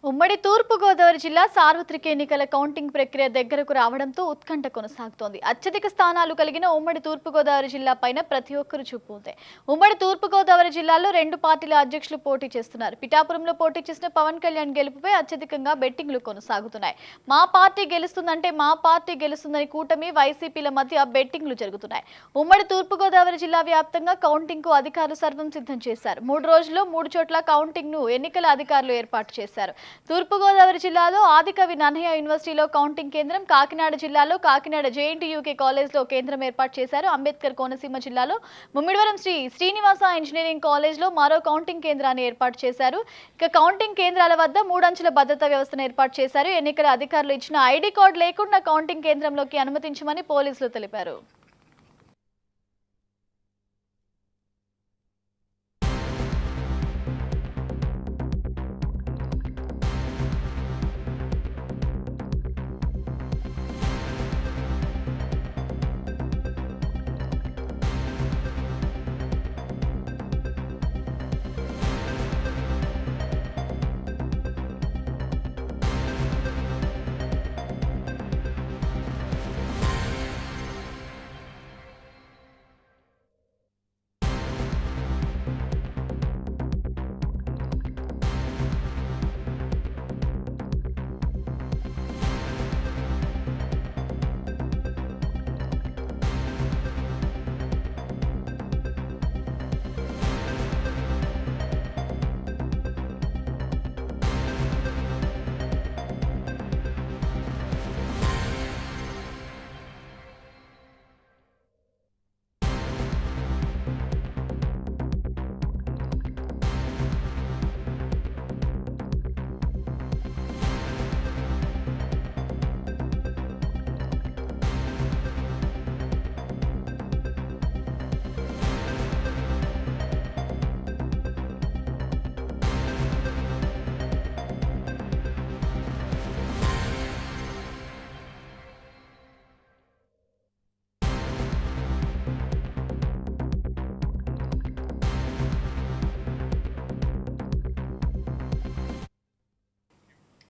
ఉమ్మడి తూర్పుగోదావరి జిల్లా సార్వత్రిక ఎన్నికల కౌంటింగ్ ప్రక్రియ దగ్గరకు రావడంతో ఉత్కంఠ కొనసాగుతోంది అత్యధిక స్థానాలు కలిగిన ఉమ్మడి తూర్పుగోదావరి జిల్లా పైన ప్రతి ఒక్కరు చూపు ఉంది ఉమ్మడి తూర్పుగోదావరి జిల్లాలో రెండు పార్టీల అధ్యక్షులు పోటీ చేస్తున్నారు పిఠాపురంలో పోటీ చేసిన పవన్ కళ్యాణ్ గెలుపుపై అత్యధికంగా బెట్టింగ్లు కొనసాగుతున్నాయి మా పార్టీ గెలుస్తుందంటే మా పార్టీ గెలుస్తుందని కూటమి వైసీపీల మధ్య బెట్టింగ్లు జరుగుతున్నాయి ఉమ్మడి తూర్పుగోదావరి జిల్లా వ్యాప్తంగా కౌంటింగ్ కు అధికారులు సర్వం సిద్ధం చేశారు మూడు రోజుల్లో మూడు చోట్ల కౌంటింగ్ ను ఎన్నికల అధికారులు ఏర్పాటు చేశారు తూర్పుగోదావరి జిల్లాలో ఆదికవి నన్నయ్య యూనివర్సిటీలో కౌంటింగ్ కేంద్రం కాకినాడ జిల్లాలో కాకినాడ జేఎన్టీయూకే కాలేజ్లో కేంద్రం ఏర్పాటు చేశారు అంబేద్కర్ కోనసీమ జిల్లాలో ముమ్మిడివరం శ్రీ శ్రీనివాస ఇంజనీరింగ్ కాలేజ్లో మరో కౌంటింగ్ కేంద్రాన్ని ఏర్పాటు చేశారు ఇక కౌంటింగ్ కేంద్రాల వద్ద మూడంచెల భద్రతా వ్యవస్థను ఏర్పాటు చేశారు ఎన్నికల అధికారులు ఇచ్చిన ఐడి కార్డు లేకుండా కౌంటింగ్ కేంద్రంలోకి అనుమతించమని పోలీసులు తెలిపారు